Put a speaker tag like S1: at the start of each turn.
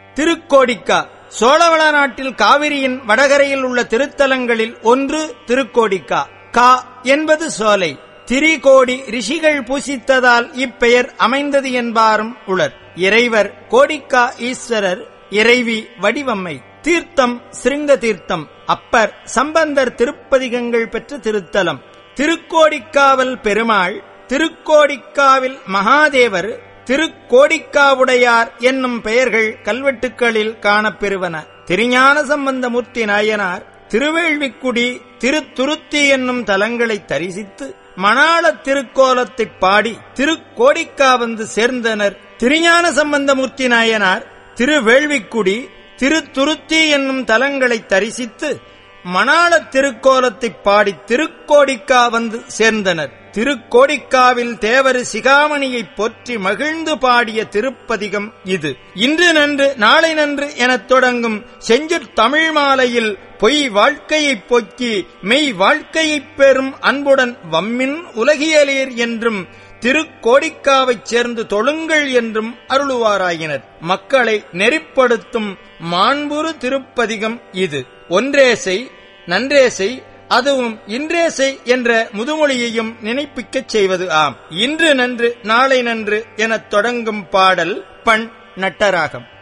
S1: திருக்கோடிக்கா சோழவள நாட்டில் காவிரியின் வடகரையில் உள்ள திருத்தலங்களில் ஒன்று திருக்கோடிக்கா கா என்பது சோலை திரிகோடி ரிஷிகள் பூசித்ததால் இப்பெயர் அமைந்தது என்பாரும் உளர் இறைவர் கோடிக்கா ஈஸ்வரர் இறைவி வடிவம்மை தீர்த்தம் சிருங்க தீர்த்தம் அப்பர் சம்பந்தர் திருப்பதிகங்கள் பெற்ற திருத்தலம் திருக்கோடிக்காவல் பெருமாள் திருக்கோடிக்காவில் மகாதேவர் திருக்கோடிக்காவுடையார் என்னும் பெயர்கள் கல்வெட்டுக்களில் காணப்பெறுவன திருஞான சம்பந்தமூர்த்தி நாயனார் திருவேள்விக்குடி திருத்துருத்தி என்னும் தலங்களை தரிசித்து மணாள திருக்கோலத்தைப் பாடி திருக்கோடிக்கா வந்து சேர்ந்தனர் திருஞான சம்பந்தமூர்த்தி நாயனார் திருவேள்விக்குடி திருத்துருத்தி என்னும் தலங்களை தரிசித்து மணாள திருக்கோலத்தைப் பாடி திருக்கோடிக்கா வந்து சேர்ந்தனர் திருக்கோடிக்காவில் தேவர் சிகாமணியை போற்றி மகிழ்ந்து பாடிய திருப்பதிகம் இது இன்று நன்று நாளை நன்று எனத் தொடங்கும் செஞ்சுட் தமிழ் மாலையில் பொய் வாழ்க்கையைப் போக்கி மெய் வாழ்க்கையைப் பெறும் அன்புடன் வம்மின் உலகியலீர் என்றும் திருக்கோடிக்காவைச் சேர்ந்து தொழுங்கள் என்றும் அருளுவாராயினர் மக்களை நெறிப்படுத்தும் மாண்புறு திருப்பதிகம் இது ஒன்றேசை நன்றேசை அதுவும் இன்றேசை என்ற முதுமொழியையும் நினைப்பிக்கச் செய்வது ஆம் இன்று நன்று நாளை நன்று எனத் தொடங்கும் பாடல் பண் நட்டராகம்